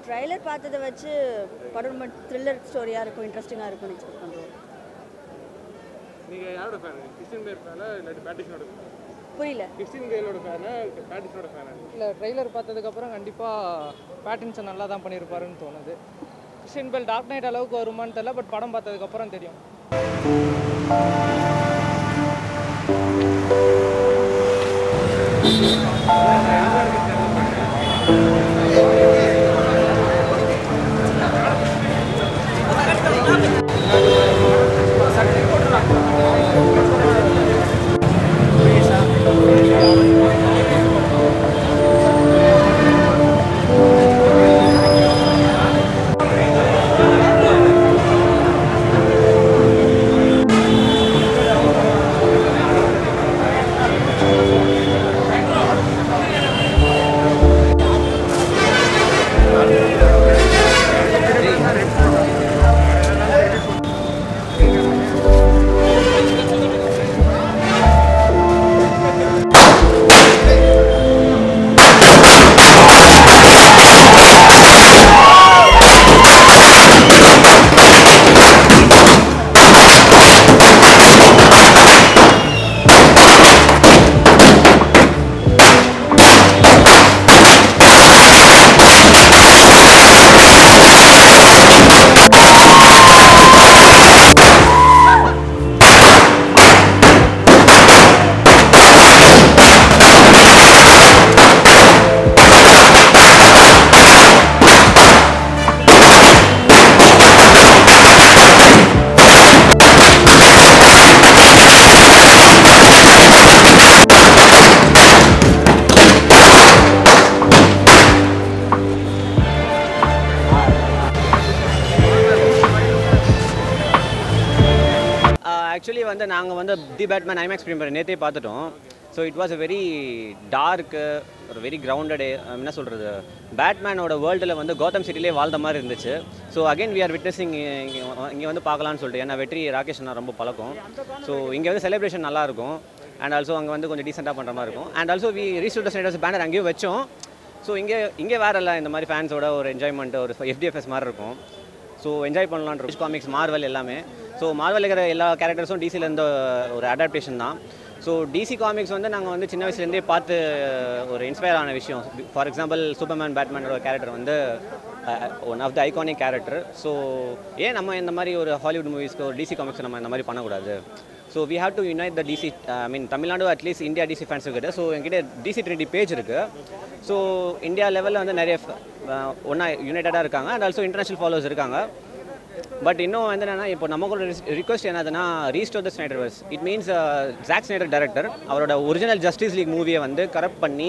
trailer பார்த்ததை வச்சு படம் ரொம்ப த்ரில்லர் ஸ்டோரியாக இருக்கும் இன்ட்ரெஸ்டிங்காக இருக்கும்னு எக்ஸ்பெக்ட் பண்ணுறோம் நீங்கள் யாரோட ஃபேன் கிறிஸ்டின் பேர் ஃபேனா இல்லாட்டி பேட்டிஷனோட புரியல கிறிஸ்டின் கேலோட ஃபேனா பேட்டிஷனோட ஃபேனா இல்லை ட்ரெய்லர் பார்த்ததுக்கப்புறம் கண்டிப்பாக பேட்டின்ஸை நல்லா தான் பண்ணியிருப்பாருன்னு தோணுது கிறிஸ்டின் பெல் டார்க் நைட் அளவுக்கு வருமான்னு தெரியல பட் படம் பார்த்ததுக்கப்புறம் தெரியும் ஆக்சுவலி வந்து நாங்கள் வந்து தி பேட்மேன் ஐமேக்ஸ் ப்ரீமியர் நேற்றே பார்த்துட்டோம் so it was a very dark ஒரு வெரி கிரவுண்டடு என்ன சொல்கிறது பேட்மேனோட வேர்ல்டில் வந்து கௌதம் சிட்டிலே வாழ்ந்த மாதிரி இருந்துச்சு so again we are witnessing இங்கே இங்கே வந்து பார்க்கலாம்னு சொல்லிட்டு ஏன்னா வெற்றி ராகேஷ் அண்ணா ரொம்ப பழக்கம் ஸோ இங்கே வந்து செலிப்ரேஷன் நல்லாயிருக்கும் அண்ட் ஆல்சோ அங்கே வந்து கொஞ்சம் டீசெண்டாக பண்ணுற மாதிரி இருக்கும் and also we restored Snyders banner அங்கேயும் வச்சோம் ஸோ இங்கே இங்கே வேற இல்லை இந்த மாதிரி ஃபேன்ஸோட ஒரு என்ஜாய்மெண்ட் ஒரு எஃப்டிஎஃப்எஸ் மாதிரி இருக்கும் ஸோ என்ஜாய் பண்ணலான்ற காமிக்ஸ் மார்வல் எல்லாமே ஸோ மார்வல் இருக்கிற எல்லா கேரக்டர்ஸும் டிசியில் இருந்த ஒரு அடாப்டேஷன் தான் ஸோ டிசி காமிக்ஸ் வந்து நாங்கள் வந்து சின்ன வயசுலேருந்தே பார்த்து ஒரு இன்ஸ்பயர் ஆன விஷயம் ஃபார் எக்ஸாம்பிள் சூப்பர்மேன் பேட்மேனோட கேரக்டர் வந்து one of the iconic character so ஏன் நம்ம இந்த மாதிரி ஒரு ஹாலிவுட் மூவிஸ்க்கு ஒரு டிசி காமிக்ஸ் நம்ம இந்த மாதிரி பண்ணக்கூடாது so we have to unite the DC I mean Tamil Nadu at least India DC fans கிட்ட ஸோ என்கிட்ட டிசி ட்ரினிட்டி பேஜ் இருக்குது ஸோ இந்தியா லெவலில் வந்து நிறைய ஒன்றா யுனைட்டடாக இருக்காங்க அண்ட் ஆல்சோ இன்டர்நேஷனல் ஃபாலோவர்ஸ் இருக்காங்க பட் இன்னும் வந்து என்னன்னா இப்போ நமக்கு ரிக்வஸ்ட் என்னதுன்னா restore the Snyderverse it means Zack Snyder director அவரோட ஒரிஜினல் ஜஸ்டிஸ் லீக் மூவியை வந்து கரப்ட் பண்ணி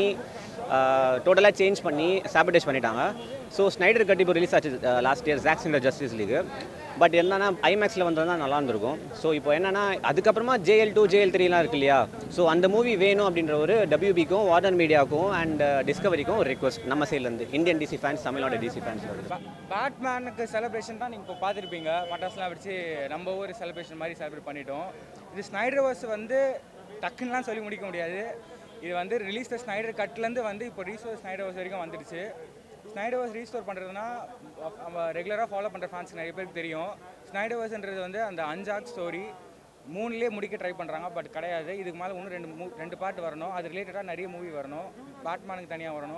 டோட்டலாக சேஞ்ச் பண்ணி சாபிடேஜ் பண்ணிட்டாங்க ஸோ ஸ்னைடர் கட்டி இப்போ ரிலீஸ் ஆச்சு last year Zack Snyder Justice League but என்னன்னா ஐமேக்ஸில் வந்ததுனா நல்லா இருந்திருக்கும் ஸோ இப்போ என்னன்னா அதுக்கப்புறமா ஜேஎல் டூ ஜேஎல் த்ரீலாம் இருக்கு இல்லையா ஸோ அந்த மூவி வேணும் அப்படின்ற ஒரு டபிள்யூபிக்கும் வார்டன் மீடியாவுக்கும் அண்ட் டிஸ்கவரிக்கும் ஒரு ரிக்வஸ்ட் நம்ம சைட்லேருந்து Indian DC fans Tamil Nadu DC fans பேட்மேனுக்கு செலிப்ரேஷன் தான் நீங்கள் இப்போ பார்த்துருப்பீங்க பட்டாசுலாம் வெடிச்சு நம்ம ஊர் செலிப்ரேஷன் மாதிரி செலிப்ரேட் பண்ணிட்டோம் இது ஸ்னைடர்வர்ஸ் வந்து டக்குன்னுலாம் சொல்லி முடிக்க முடியாது இது வந்து ரிலீஸ் த ஸ்னைடர் கட்லேருந்து வந்து இப்போ ரீஸ்டோர் ஸ்னைடர்வர்ஸ் வரைக்கும் வந்துடுச்சு ஸ்னைடர்வர்ஸ் ரீஸ்டோர் பண்ணுறதுனா நம்ம ரெகுலராக ஃபாலோ பண்ணுற ஃபேன்ஸ் நிறைய பேருக்கு தெரியும் ஸ்னைடர்வர்ஸ்ன்றது வந்து அந்த அஞ்சாக் ஸ்டோரி மூணுலேயே முடிக்க ட்ரை பண்ணுறாங்க பட் கிடையாது இதுக்கு மேலே இன்னும் ரெண்டு மூ ரெண்டு பார்ட் வரணும் அது ரிலேட்டடாக நிறைய மூவி வரணும் பேட்மேனுக்கு தனியாக வரணும்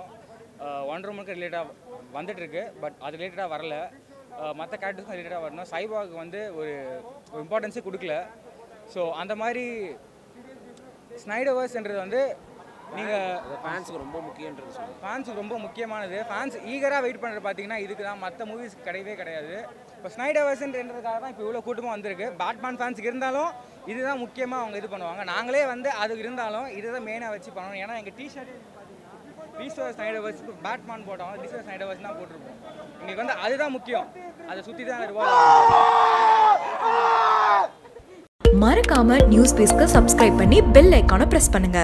ஒன் ரூமுக்கு ரிலேட்டாக வந்துட்டுருக்கு பட் அது ரிலேட்டடாக வரல மற்ற கேரக்டர்ஸ்க்கும் ரிலேட்டடாக வரணும் சைபாக்கு வந்து ஒரு இம்பார்ட்டன்ஸே கொடுக்கல ஸோ அந்த மாதிரி ஸ்னைடர்வர்ஸ்ன்றது வந்து நீங்கள் ஃபேன்ஸுக்கு ரொம்ப முக்கியன்றது சொல்லுங்கள் ஃபேன்ஸுக்கு ரொம்ப முக்கியமானது ஃபேன்ஸ் ஈகராக வெயிட் பண்ணுறது பார்த்தீங்கன்னா இதுக்கு தான் மற்ற மூவிஸ் கிடையவே கிடையாது இப்போ ஸ்னைடர்வர்ஸ்ன்றதுக்காக தான் இப்போ இவ்வளோ கூட்டமாக வந்திருக்கு பேட்மேன் ஃபேன்ஸுக்கு இருந்தாலும் இதுதான் முக்கியமாக அவங்க இது பண்ணுவாங்க நாங்களே வந்து அது இருந்தாலும் இதுதான் மெயினாக வச்சு பண்ணணும் ஏன்னா எங்கள் டிஷர்ட் ரீஸ்டோர் ஸ்னைடர்வர்ஸ் பேட்மேன் போட்டோம் ரீஸ்டோர் ஸ்னைடர்வர்ஸ் தான் போட்டிருப்போம் எங்களுக்கு வந்து அதுதான் முக்கியம் அதை சுற்றி தான் ரிவால்வ் மறக்காம நியூஸ் பேஸ்க்கு சப்ஸ்கிரைப் பண்ணி பெல் ஐக்கானை பிரஸ் பண்ணுங்க